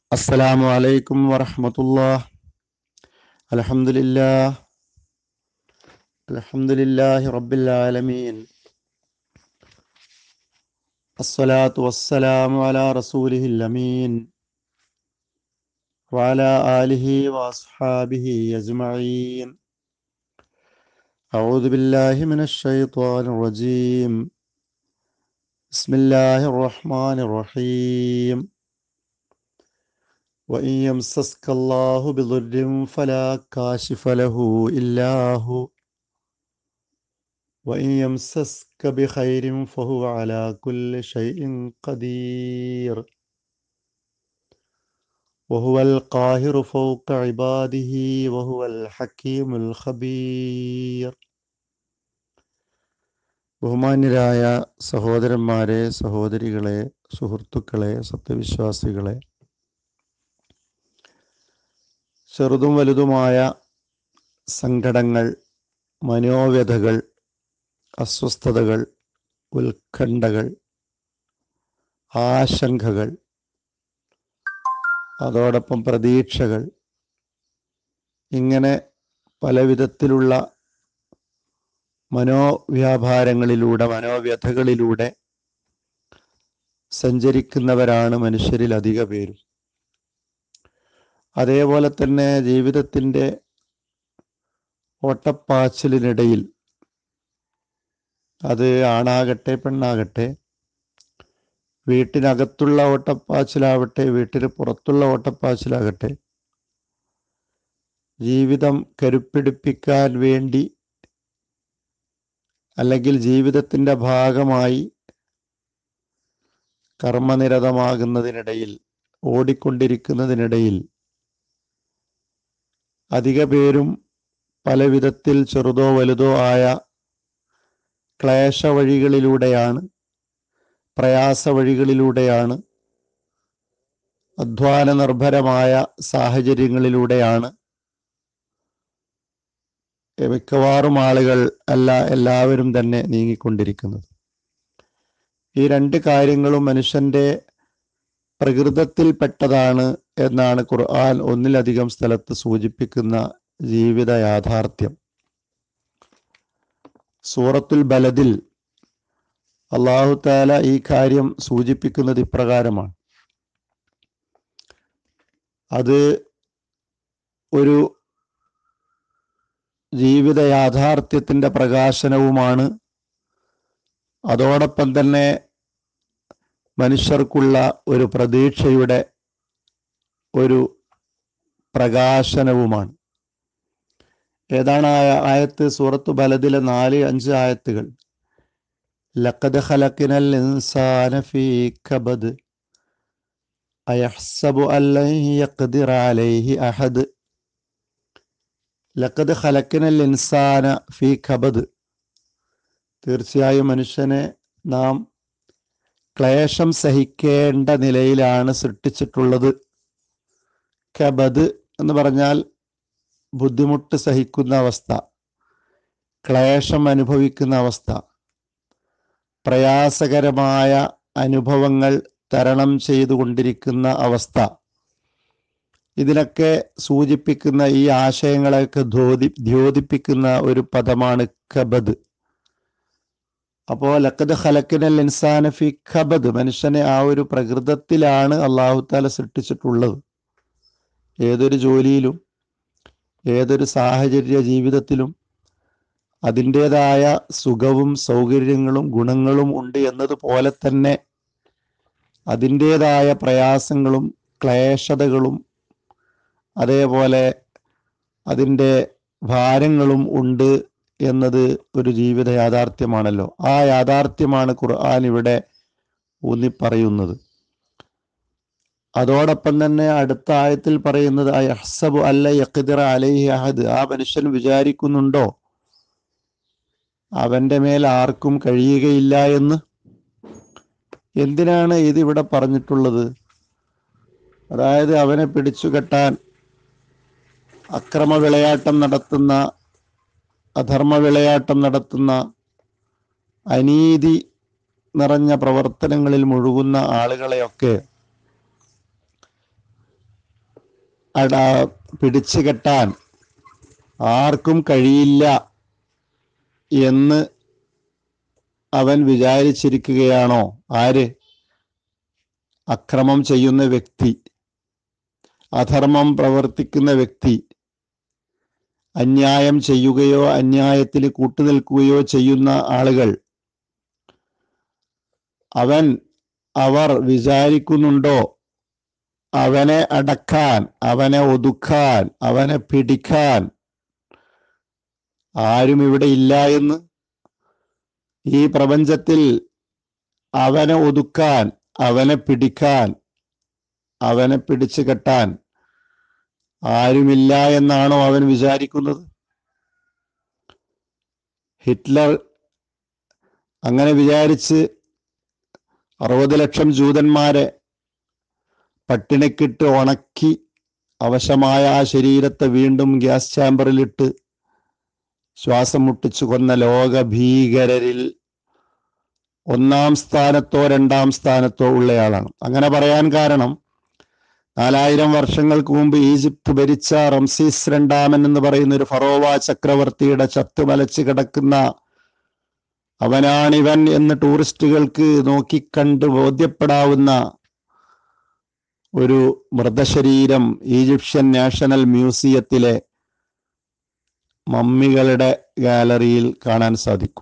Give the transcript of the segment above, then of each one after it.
السلام عليكم ورحمة الله الحمد لله الحمد لله رب العالمين الصلاة والسلام على رسوله الأمين وعلى آله وأصحابه أجمعين أعوذ بالله من الشيطان الرجيم بسم الله الرحمن الرحيم وإن يمسسك الله بضر فلا كاشف له إلا هو وإن يمسسك بخير فهو على كل شيء قدير وهو القاهر فوق عباده وهو الحكيم الخبير ബഹുമാന്യരായ സഹോദരന്മാരെ സഹോദരികളെ സുഹൃത്തുക്കളെ സത്യവിശ്വാസികളെ ചെറുതും വലുതുമായ സങ്കടങ്ങൾ മനോവ്യഥകൾ അസ്വസ്ഥതകൾ ഉത്കണ്ഠകൾ ആശങ്കകൾ അതോടൊപ്പം പ്രതീക്ഷകൾ ഇങ്ങനെ പല വിധത്തിലുള്ള മനോവ്യാപാരങ്ങളിലൂടെ മനോവ്യഥകളിലൂടെ സഞ്ചരിക്കുന്നവരാണ് മനുഷ്യരിൽ അധിക പേരും അതേപോലെ തന്നെ ജീവിതത്തിൻ്റെ ഓട്ടപ്പാച്ചിലിനിടയിൽ അത് ആണാകട്ടെ പെണ്ണാകട്ടെ വീട്ടിനകത്തുള്ള ഓട്ടപ്പാച്ചിലാവട്ടെ വീട്ടിന് പുറത്തുള്ള ഓട്ടപ്പാച്ചിലാകട്ടെ ജീവിതം കരുപ്പിടിപ്പിക്കാൻ വേണ്ടി അല്ലെങ്കിൽ ജീവിതത്തിൻ്റെ ഭാഗമായി കർമ്മനിരതമാകുന്നതിനിടയിൽ ഓടിക്കൊണ്ടിരിക്കുന്നതിനിടയിൽ അധിക പേരും പല വിധത്തിൽ ചെറുതോ വലുതോ ആയ ക്ലേശ വഴികളിലൂടെയാണ് പ്രയാസ വഴികളിലൂടെയാണ് അധ്വാന നിർഭരമായ സാഹചര്യങ്ങളിലൂടെയാണ് മിക്കവാറും ആളുകൾ അല്ല എല്ലാവരും തന്നെ നീങ്ങിക്കൊണ്ടിരിക്കുന്നത് ഈ രണ്ട് കാര്യങ്ങളും മനുഷ്യന്റെ പ്രകൃതത്തിൽപ്പെട്ടതാണ് എന്നാണ് ഖുർആൻ ഒന്നിലധികം സ്ഥലത്ത് സൂചിപ്പിക്കുന്ന ജീവിത യാഥാർത്ഥ്യം സൂറത്തുൽ ബലദിൽ അള്ളാഹു താല ഈ കാര്യം സൂചിപ്പിക്കുന്നത് ഇപ്രകാരമാണ് അത് ഒരു ജീവിത യാഥാർത്ഥ്യത്തിന്റെ പ്രകാശനവുമാണ് അതോടൊപ്പം തന്നെ മനുഷ്യർക്കുള്ള ഒരു പ്രതീക്ഷയുടെ ഒരു പ്രകാശനവുമാണ് ഏതാണ് ആ ആയത്ത് സൂറത്ത് ബലദിലെ നാല് അഞ്ച് ആയത്തുകൾ ലഖദ് ഖലഖിനൽ ഇൻസാന ഫീ കബദ് അയഹ്സബു അല്ലൻ യഖ്ദിറ അലൈഹി അഹദ് ലഖദ് ഖലഖിനൽ ഇൻസാന ഫീ കബദ് തീർച്ചയായും മനുഷ്യനെ നാം ക്ലേശം സഹിക്കേണ്ട നിലയിലാണ് സൃഷ്ടിച്ചിട്ടുള്ളത് കബദ് എന്ന് പറഞ്ഞാൽ ബുദ്ധിമുട്ട് സഹിക്കുന്ന അവസ്ഥ ക്ലേശം അനുഭവിക്കുന്ന അവസ്ഥ പ്രയാസകരമായ അനുഭവങ്ങൾ തരണം ചെയ്തുകൊണ്ടിരിക്കുന്ന അവസ്ഥ ഇതിനൊക്കെ സൂചിപ്പിക്കുന്ന ഈ ആശയങ്ങളെയൊക്കെ ദ്യോതി ദ്യോതിപ്പിക്കുന്ന ഒരു പദമാണ് കബദ് അപ്പോ ലക്കത് ഖലക്കിനൽ ഇൻസാന ഫി ഖബദ് മനുഷ്യനെ ആ ഒരു പ്രകൃതത്തിലാണ് അള്ളാഹു താല സൃഷ്ടിച്ചിട്ടുള്ളത് ഏതൊരു ജോലിയിലും ഏതൊരു സാഹചര്യ ജീവിതത്തിലും അതിൻ്റെതായ സുഖവും സൗകര്യങ്ങളും ഗുണങ്ങളും ഉണ്ട് എന്നതുപോലെ തന്നെ അതിൻ്റെതായ പ്രയാസങ്ങളും ക്ലേശതകളും അതേപോലെ അതിൻ്റെ ഭാരങ്ങളും ഉണ്ട് എന്നത് ഒരു ജീവിത യാഥാർത്ഥ്യമാണല്ലോ ആ യാഥാർത്ഥ്യമാണ് ഖുർആൻ ഇവിടെ ഊന്നിപ്പറയുന്നത് അതോടൊപ്പം തന്നെ അടുത്ത ആയത്തിൽ പറയുന്നത് അഹ്സബു അല്ല യഖ്ദിറ അലൈഹി അഹദ് ആ മനുഷ്യൻ വിചാരിക്കുന്നുണ്ടോ അവന്റെ മേൽ ആർക്കും കഴിയുകയില്ല എന്ന് എന്തിനാണ് ഇത് ഇവിടെ പറഞ്ഞിട്ടുള്ളത് അതായത് അവനെ പിടിച്ചു കെട്ടാൻ അക്രമ വിളയാട്ടം നടത്തുന്ന അധർമ്മ വിളയാട്ടം നടത്തുന്ന അനീതി നിറഞ്ഞ പ്രവർത്തനങ്ങളിൽ മുഴുകുന്ന ആളുകളെയൊക്കെ അട പിടിച്ചു കെട്ടാൻ ആർക്കും കഴിയില്ല എന്ന് അവൻ വിചാരിച്ചിരിക്കുകയാണോ ആര് അക്രമം ചെയ്യുന്ന വ്യക്തി അധർമ്മം പ്രവർത്തിക്കുന്ന വ്യക്തി അന്യായം ചെയ്യുകയോ അന്യായത്തിന് കൂട്ടുനിൽക്കുകയോ ചെയ്യുന്ന ആളുകൾ അവൻ അവർ വിചാരിക്കുന്നുണ്ടോ അവനെ അടക്കാൻ അവനെ ഒതുക്കാൻ അവനെ പിടിക്കാൻ ആരും ഇവിടെ ഇല്ല എന്ന് ഈ പ്രപഞ്ചത്തിൽ അവനെ ഒതുക്കാൻ അവനെ പിടിക്കാൻ അവനെ പിടിച്ചു കെട്ടാൻ ആരുമില്ല എന്നാണോ അവൻ വിചാരിക്കുന്നത് ഹിറ്റ്ലർ അങ്ങനെ വിചാരിച്ച് അറുപത് ലക്ഷം ജൂതന്മാരെ പട്ടിണിക്കിട്ട് ഉണക്കി അവശമായ ആ ശരീരത്തെ വീണ്ടും ഗ്യാസ് ചാമ്പറിലിട്ട് ശ്വാസം മുട്ടിച്ചു കൊന്ന ലോക ഭീകരരിൽ ഒന്നാം സ്ഥാനത്തോ രണ്ടാം സ്ഥാനത്തോ ഉള്ളയാളാണ് അങ്ങനെ പറയാൻ കാരണം നാലായിരം വർഷങ്ങൾക്ക് മുമ്പ് ഈജിപ്ത് ഭരിച്ച റംസീസ് രണ്ടാമൻ എന്ന് പറയുന്ന ഒരു ഫറോവ ചക്രവർത്തിയുടെ ചത്തുമലച്ച് കിടക്കുന്ന അവനാണിവൻ എന്ന് ടൂറിസ്റ്റുകൾക്ക് നോക്കിക്കണ്ട് ബോധ്യപ്പെടാവുന്ന ഒരു മൃതശരീരം ഈജിപ്ഷ്യൻ നാഷണൽ മ്യൂസിയത്തിലെ മമ്മികളുടെ ഗാലറിയിൽ കാണാൻ സാധിക്കും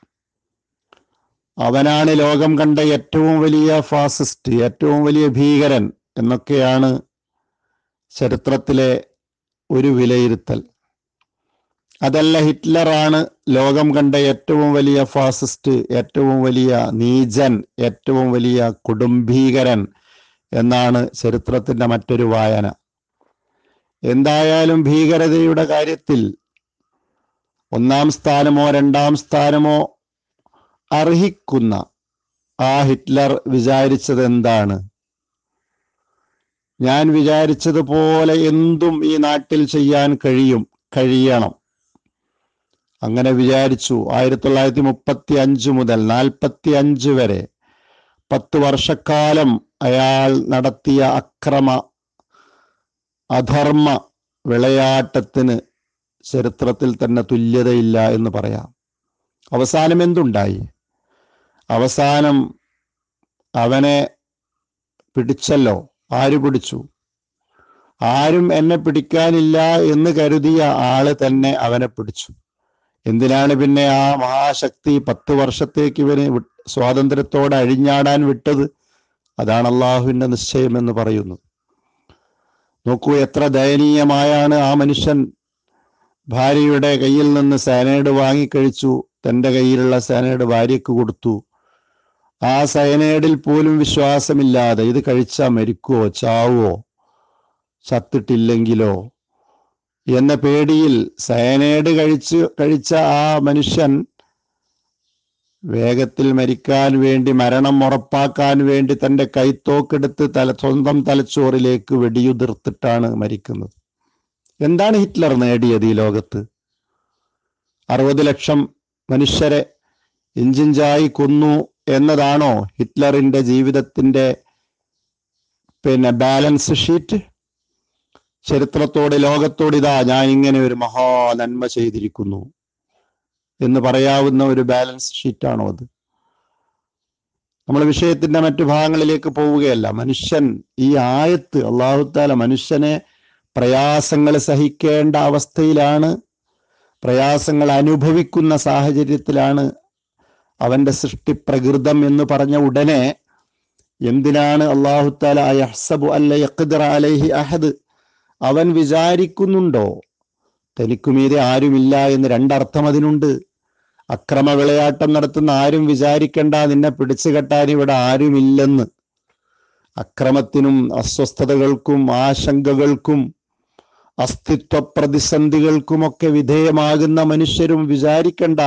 അവനാണ് ലോകം കണ്ട ഏറ്റവും വലിയ ഫാസിസ്റ്റ് ഏറ്റവും വലിയ ഭീകരൻ എന്നൊക്കെയാണ് ചരിത്രത്തിലെ ഒരു വിലയിരുത്തൽ അതല്ല ഹിറ്റ്ലറാണ് ലോകം കണ്ട ഏറ്റവും വലിയ ഫാസിസ്റ്റ് ഏറ്റവും വലിയ നീചൻ ഏറ്റവും വലിയ കുടുംബീകരൻ എന്നാണ് ചരിത്രത്തിന്റെ മറ്റൊരു വായന എന്തായാലും ഭീകരതയുടെ കാര്യത്തിൽ ഒന്നാം സ്ഥാനമോ രണ്ടാം സ്ഥാനമോ അർഹിക്കുന്ന ആ ഹിറ്റ്ലർ വിചാരിച്ചത് എന്താണ് ഞാൻ വിചാരിച്ചതുപോലെ എന്തും ഈ നാട്ടിൽ ചെയ്യാൻ കഴിയും കഴിയണം അങ്ങനെ വിചാരിച്ചു ആയിരത്തി തൊള്ളായിരത്തി മുപ്പത്തി അഞ്ച് മുതൽ നാൽപ്പത്തി അഞ്ച് വരെ പത്ത് വർഷക്കാലം അയാൾ നടത്തിയ അക്രമ അധർമ്മ വിളയാട്ടത്തിന് ചരിത്രത്തിൽ തന്നെ തുല്യതയില്ല എന്ന് പറയാം അവസാനം എന്തുണ്ടായി അവസാനം അവനെ പിടിച്ചല്ലോ ആര് പിടിച്ചു ആരും എന്നെ പിടിക്കാനില്ല എന്ന് കരുതിയ ആള് തന്നെ അവനെ പിടിച്ചു എന്തിനാണ് പിന്നെ ആ മഹാശക്തി പത്ത് വർഷത്തേക്ക് ഇവന് വി- സ്വാതന്ത്ര്യത്തോടെ അഴിഞ്ഞാടാൻ വിട്ടത് അതാണ് അള്ളാഹുവിന്റെ നിശ്ചയം എന്ന് പറയുന്നു നോക്കൂ എത്ര ദയനീയമായാണ് ആ മനുഷ്യൻ ഭാര്യയുടെ കയ്യിൽ നിന്ന് സയനൈഡ് വാങ്ങിക്കഴിച്ചു തന്റെ കയ്യിലുള്ള സയനൈഡ് ഭാര്യയ്ക്ക് കൊടുത്തു ആ സയനൈഡിൽ പോലും വിശ്വാസമില്ലാതെ ഇത് കഴിച്ചാൽ മരിക്കുവോ ചാവുവോ ചത്തിട്ടില്ലെങ്കിലോ എന്ന പേടിയിൽ സയനൈഡ് കഴിച്ച് കഴിച്ച ആ മനുഷ്യൻ വേഗത്തിൽ മരിക്കാൻ വേണ്ടി മരണം ഉറപ്പാക്കാൻ വേണ്ടി തന്റെ കൈത്തോക്കെടുത്ത് തല സ്വന്തം തലച്ചോറിലേക്ക് വെടിയുതിർത്തിട്ടാണ് മരിക്കുന്നത് എന്താണ് ഹിറ്റ്ലർ നേടിയത് ഈ ലോകത്ത് അറുപത് ലക്ഷം മനുഷ്യരെ ഇഞ്ചിഞ്ചായി കൊന്നു എന്നതാണോ ഹിറ്റ്ലറിന്റെ ജീവിതത്തിന്റെ പിന്നെ ബാലൻസ് ഷീറ്റ് ചരിത്രത്തോട് ലോകത്തോട് ഇതാ ഞാൻ ഇങ്ങനെ ഒരു മഹാ നന്മ ചെയ്തിരിക്കുന്നു എന്ന് പറയാവുന്ന ഒരു ബാലൻസ് ഷീറ്റാണോ അത് നമ്മൾ വിഷയത്തിന്റെ മറ്റു ഭാഗങ്ങളിലേക്ക് പോവുകയല്ല മനുഷ്യൻ ഈ ആയത്ത് അള്ളാഹുത്താല മനുഷ്യനെ പ്രയാസങ്ങൾ സഹിക്കേണ്ട അവസ്ഥയിലാണ് പ്രയാസങ്ങൾ അനുഭവിക്കുന്ന സാഹചര്യത്തിലാണ് അവന്റെ സൃഷ്ടി പ്രകൃതം എന്ന് പറഞ്ഞ ഉടനെ എന്തിനാണ് അള്ളാഹുത്താല അയഹ്സബു അല്ല യഖ്ദിറ അലൈഹി അഹദ് അവൻ വിചാരിക്കുന്നുണ്ടോ തനിക്കുമീതെ ആരുമില്ല എന്ന് രണ്ടർത്ഥം അതിനുണ്ട് അക്രമ വിളയാട്ടം നടത്തുന്ന ആരും വിചാരിക്കണ്ട നിന്നെ പിടിച്ചു കെട്ടാൻ ഇവിടെ ആരുമില്ലെന്ന് അക്രമത്തിനും അസ്വസ്ഥതകൾക്കും ആശങ്കകൾക്കും അസ്തിത്വ പ്രതിസന്ധികൾക്കുമൊക്കെ വിധേയമാകുന്ന മനുഷ്യരും വിചാരിക്കണ്ട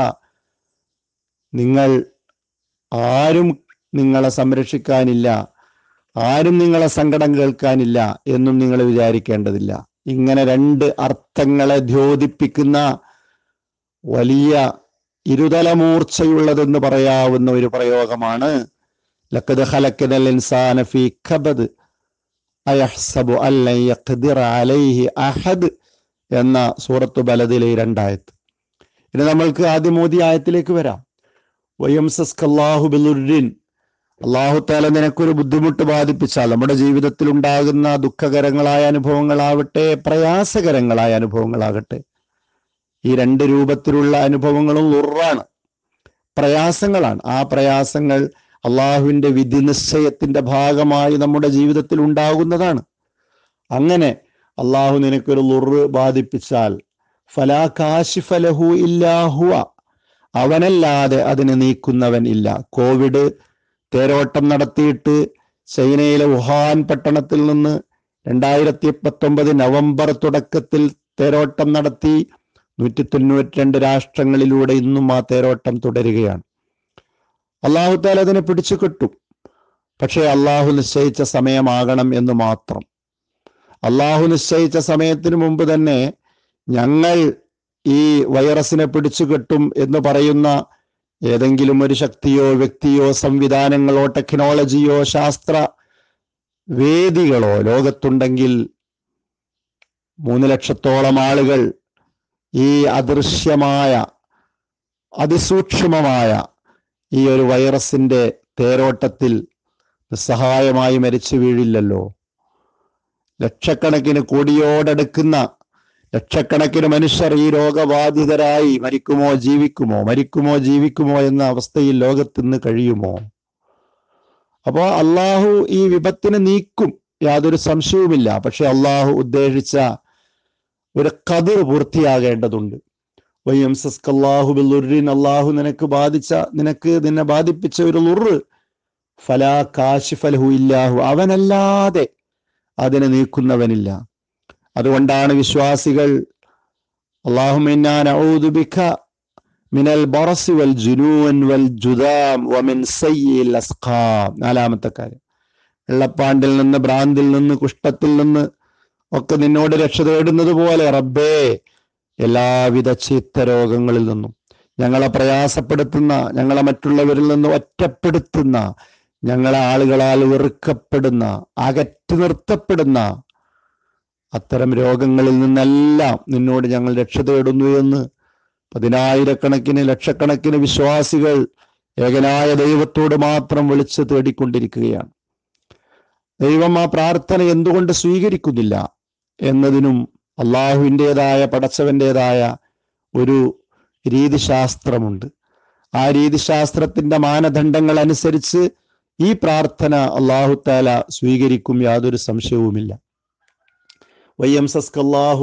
നിങ്ങൾ ആരും നിങ്ങളെ സംരക്ഷിക്കാനില്ല ആരും നിങ്ങളെ സങ്കടം കേൾക്കാനില്ല എന്നും നിങ്ങൾ വിചാരിക്കേണ്ടതില്ല ഇങ്ങനെ രണ്ട് അർത്ഥങ്ങളെ ദ്യോതിപ്പിക്കുന്ന വലിയ ഇരുതലമൂർച്ചയുള്ളതെന്ന് പറയാവുന്ന ഒരു പ്രയോഗമാണ് ലക്കത് ഹലക്കനൽ ഇൻസാന ഫീ ഖബദ് അയഹ്സബു അല്ലൻ യഖ്ദിറ അലൈഹി അഹദ് എന്ന സൂറത്ത് ബലദിലെ രണ്ടായത്ത് ഇനി നമ്മൾക്ക് ആദ്യം മോദി ആയത്തിലേക്ക് വരാം വയംസസ്കല്ലാഹു ബിലുറിൻ അള്ളാഹു താല നിനക്കൊരു ബുദ്ധിമുട്ട് ബാധിപ്പിച്ചാൽ നമ്മുടെ ജീവിതത്തിൽ ഉണ്ടാകുന്ന ദുഃഖകരങ്ങളായ അനുഭവങ്ങളാവട്ടെ പ്രയാസകരങ്ങളായ അനുഭവങ്ങളാകട്ടെ ഈ രണ്ട് രൂപത്തിലുള്ള അനുഭവങ്ങളും ഉറാണ് പ്രയാസങ്ങളാണ് ആ പ്രയാസങ്ങൾ അള്ളാഹുവിന്റെ വിധി നിശ്ചയത്തിന്റെ ഭാഗമായി നമ്മുടെ ജീവിതത്തിൽ ഉണ്ടാകുന്നതാണ് അങ്ങനെ അള്ളാഹു നിനക്കൊരു ലുറ് ബാധിപ്പിച്ചാൽ ഫലാ കാശിഫലഹു ഇല്ലാഹുവ അവനല്ലാതെ അതിനെ നീക്കുന്നവൻ ഇല്ല കോവിഡ് തേരോട്ടം നടത്തിയിട്ട് ചൈനയിലെ വുഹാൻ പട്ടണത്തിൽ നിന്ന് രണ്ടായിരത്തി പത്തൊമ്പത് നവംബർ തുടക്കത്തിൽ തേരോട്ടം നടത്തി നൂറ്റി തൊണ്ണൂറ്റിരണ്ട് രാഷ്ട്രങ്ങളിലൂടെ ഇന്നും ആ തേരോട്ടം തുടരുകയാണ് അള്ളാഹു താല അതിനെ പിടിച്ചു കിട്ടും പക്ഷേ അള്ളാഹു നിശ്ചയിച്ച സമയമാകണം എന്ന് മാത്രം അള്ളാഹു നിശ്ചയിച്ച സമയത്തിന് മുമ്പ് തന്നെ ഞങ്ങൾ ഈ വൈറസിനെ പിടിച്ചു കെട്ടും എന്ന് പറയുന്ന ഏതെങ്കിലും ഒരു ശക്തിയോ വ്യക്തിയോ സംവിധാനങ്ങളോ ടെക്നോളജിയോ ശാസ്ത്ര വേദികളോ ലോകത്തുണ്ടെങ്കിൽ മൂന്ന് ലക്ഷത്തോളം ആളുകൾ ഈ അദൃശ്യമായ അതിസൂക്ഷ്മമായ ഈ ഒരു വൈറസിന്റെ തേരോട്ടത്തിൽ നിസ്സഹായമായി മരിച്ചു വീഴില്ലല്ലോ ലക്ഷക്കണക്കിന് കോടിയോടടുക്കുന്ന ലക്ഷക്കണക്കിന് മനുഷ്യർ ഈ രോഗബാധിതരായി മരിക്കുമോ ജീവിക്കുമോ മരിക്കുമോ ജീവിക്കുമോ എന്ന അവസ്ഥയിൽ ലോകത്തിന്ന് കഴിയുമോ അപ്പോ അള്ളാഹു ഈ വിപത്തിനെ നീക്കും യാതൊരു സംശയവുമില്ല പക്ഷെ അള്ളാഹു ഉദ്ദേശിച്ച ഒരു കതിർ പൂർത്തിയാകേണ്ടതുണ്ട് വയ്യംസസ്കല്ലാഹു ബില്ലുറിൻ അള്ളാഹു നിനക്ക് ബാധിച്ച നിനക്ക് നിന്നെ ബാധിപ്പിച്ച ഒരു ലുറ് ഫലാ കാശിഫലഹു ഇല്ലാഹു അവനല്ലാതെ അതിനെ നീക്കുന്നവനില്ല അതുകൊണ്ടാണ് വിശ്വാസികൾ അള്ളാഹുബിക്ക മിനൽ ബറസി വൽ ജുനൂൻ വൽ ജുദാം വമിൻ സയ്യിൽ അസ്ഖാം നാലാമത്തെ കാര്യം വെള്ളപ്പാണ്ടിൽ നിന്ന് ഭ്രാന്തിൽ നിന്ന് കുഷ്ഠത്തിൽ നിന്ന് ഒക്കെ നിന്നോട് രക്ഷ തേടുന്നത് പോലെ റബ്ബേ എല്ലാവിധ ചീത്ത രോഗങ്ങളിൽ നിന്നും ഞങ്ങളെ പ്രയാസപ്പെടുത്തുന്ന ഞങ്ങളെ മറ്റുള്ളവരിൽ നിന്ന് ഒറ്റപ്പെടുത്തുന്ന ഞങ്ങളെ ആളുകളാൽ വെറുക്കപ്പെടുന്ന അകറ്റി നിർത്തപ്പെടുന്ന അത്തരം രോഗങ്ങളിൽ നിന്നെല്ലാം നിന്നോട് ഞങ്ങൾ രക്ഷ തേടുന്നു എന്ന് പതിനായിരക്കണക്കിന് ലക്ഷക്കണക്കിന് വിശ്വാസികൾ ഏകനായ ദൈവത്തോട് മാത്രം വിളിച്ച് തേടിക്കൊണ്ടിരിക്കുകയാണ് ദൈവം ആ പ്രാർത്ഥന എന്തുകൊണ്ട് സ്വീകരിക്കുന്നില്ല എന്നതിനും അള്ളാഹുവിൻ്റെതായ പടച്ചവൻ്റെതായ ഒരു രീതിശാസ്ത്രമുണ്ട് ആ രീതിശാസ്ത്രത്തിന്റെ മാനദണ്ഡങ്ങൾ അനുസരിച്ച് ഈ പ്രാർത്ഥന അള്ളാഹുത്താല സ്വീകരിക്കും യാതൊരു സംശയവുമില്ല വയ്യംസസ്കല്ലാഹു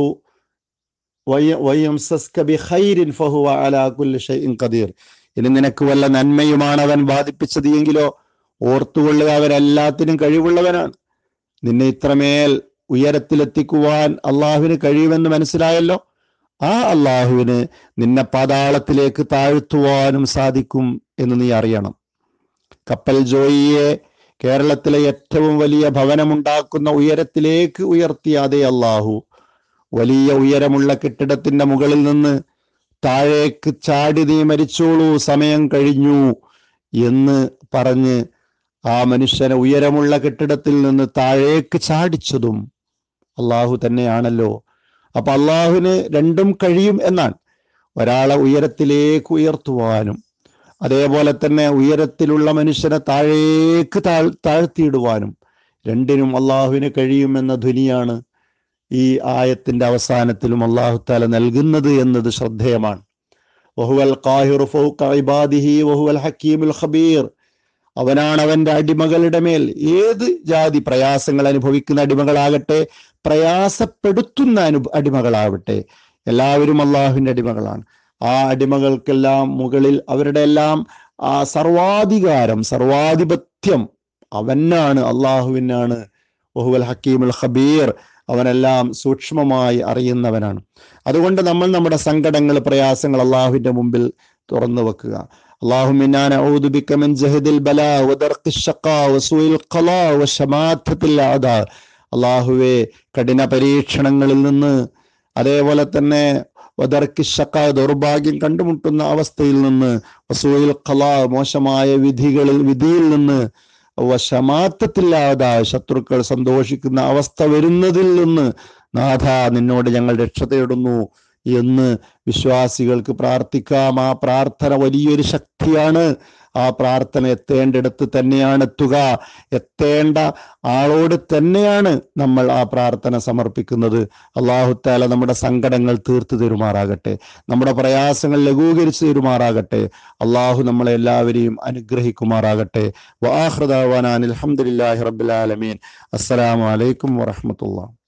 വയ്യംസസ്ക ബിഖൈരിൻ ഫഹുവ അലാ കുല്ലി ഷൈഇൻ ഖദീർ ഇനി നിനക്ക് വല്ല നന്മയുമാണ് അവൻ ബാധിപ്പിച്ചത് എങ്കിലോ ഓർത്തുകൊള്ളുക അവൻ എല്ലാത്തിനും കഴിവുള്ളവനാണ് നിന്നെ ഇത്രമേൽ ഉയരത്തിലെത്തിക്കുവാൻ അള്ളാഹുവിന് കഴിയുമെന്ന് മനസ്സിലായല്ലോ ആ അള്ളാഹുവിന് നിന്നെ പാതാളത്തിലേക്ക് താഴ്ത്തുവാനും സാധിക്കും എന്ന് നീ അറിയണം കപ്പൽ ജോയിയെ കേരളത്തിലെ ഏറ്റവും വലിയ ഭവനമുണ്ടാക്കുന്ന ഉയരത്തിലേക്ക് ഉയർത്തിയ അതേ അള്ളാഹു വലിയ ഉയരമുള്ള കെട്ടിടത്തിന്റെ മുകളിൽ നിന്ന് താഴേക്ക് ചാടി നീ മരിച്ചോളൂ സമയം കഴിഞ്ഞു എന്ന് പറഞ്ഞ് ആ മനുഷ്യനെ ഉയരമുള്ള കെട്ടിടത്തിൽ നിന്ന് താഴേക്ക് ചാടിച്ചതും അള്ളാഹു തന്നെയാണല്ലോ അപ്പൊ അള്ളാഹുവിന് രണ്ടും കഴിയും എന്നാണ് ഒരാളെ ഉയരത്തിലേക്ക് ഉയർത്തുവാനും അതേപോലെ തന്നെ ഉയരത്തിലുള്ള മനുഷ്യനെ താഴേക്ക് താഴ് താഴ്ത്തിയിടുവാനും രണ്ടിനും അള്ളാഹുവിന് കഴിയുമെന്ന ധ്വനിയാണ് ഈ ആയത്തിന്റെ അവസാനത്തിലും അള്ളാഹു താല നൽകുന്നത് എന്നത് ശ്രദ്ധേയമാണ് വഹുവൽ ഖാഹിറു ഫൗക ഇബാദിഹി വഹുവൽ ഹക്കീമുൽ ഖബീർ അവനാണ് അവന്റെ അടിമകളുടെ മേൽ ഏത് ജാതി പ്രയാസങ്ങൾ അനുഭവിക്കുന്ന അടിമകളാകട്ടെ പ്രയാസപ്പെടുത്തുന്ന അനു അടിമകളാവട്ടെ എല്ലാവരും അള്ളാഹുവിന്റെ അടിമകളാണ് ആ അടിമകൾക്കെല്ലാം മുകളിൽ അവരുടെ എല്ലാം ആ സർവാധികാരം സർവാധിപത്യം അവനാണ് അള്ളാഹുവിനാണ് ഒഹുവൽ ഹക്കീമുൽ ഖബീർ അവനെല്ലാം സൂക്ഷ്മമായി അറിയുന്നവനാണ് അതുകൊണ്ട് നമ്മൾ നമ്മുടെ സങ്കടങ്ങൾ പ്രയാസങ്ങൾ അള്ളാഹുവിന്റെ മുമ്പിൽ തുറന്നു വെക്കുക اللهم إنا نعوذ بك من جهد البلاء ودرك الشقاء وسوء القضاء وشماتة الأعداء അള്ളാഹുവെ കഠിന പരീക്ഷണങ്ങളിൽ നിന്ന് അതേപോലെ തന്നെ വദർക്കി ഷക്ക ദൗർഭാഗ്യം കണ്ടുമുട്ടുന്ന അവസ്ഥയിൽ നിന്ന് വസൂയിൽ ഖല മോശമായ വിധികളിൽ വിധിയിൽ നിന്ന് വശമാത്തത്തില്ലാതായ ശത്രുക്കൾ സന്തോഷിക്കുന്ന അവസ്ഥ വരുന്നതിൽ നിന്ന് നാഥ നിന്നോട് ഞങ്ങൾ രക്ഷ തേടുന്നു എന്ന് വിശ്വാസികൾക്ക് പ്രാർത്ഥിക്കാം ആ പ്രാർത്ഥന വലിയൊരു ശക്തിയാണ് ആ പ്രാർത്ഥന എത്തേണ്ടിടത്ത് തന്നെയാണ് എത്തുക എത്തേണ്ട ആളോട് തന്നെയാണ് നമ്മൾ ആ പ്രാർത്ഥന സമർപ്പിക്കുന്നത് അള്ളാഹുത്താല നമ്മുടെ സങ്കടങ്ങൾ തീർത്തു തരുമാറാകട്ടെ നമ്മുടെ പ്രയാസങ്ങൾ ലഘൂകരിച്ചു തരുമാറാകട്ടെ അള്ളാഹു നമ്മളെ എല്ലാവരെയും അനുഗ്രഹിക്കുമാറാകട്ടെ വാഹൃദാൻ അലഹമുല്ലാഹി റബ്ബുലാലമീൻ അസ്സലാമലൈക്കും വറഹമത്തുള്ള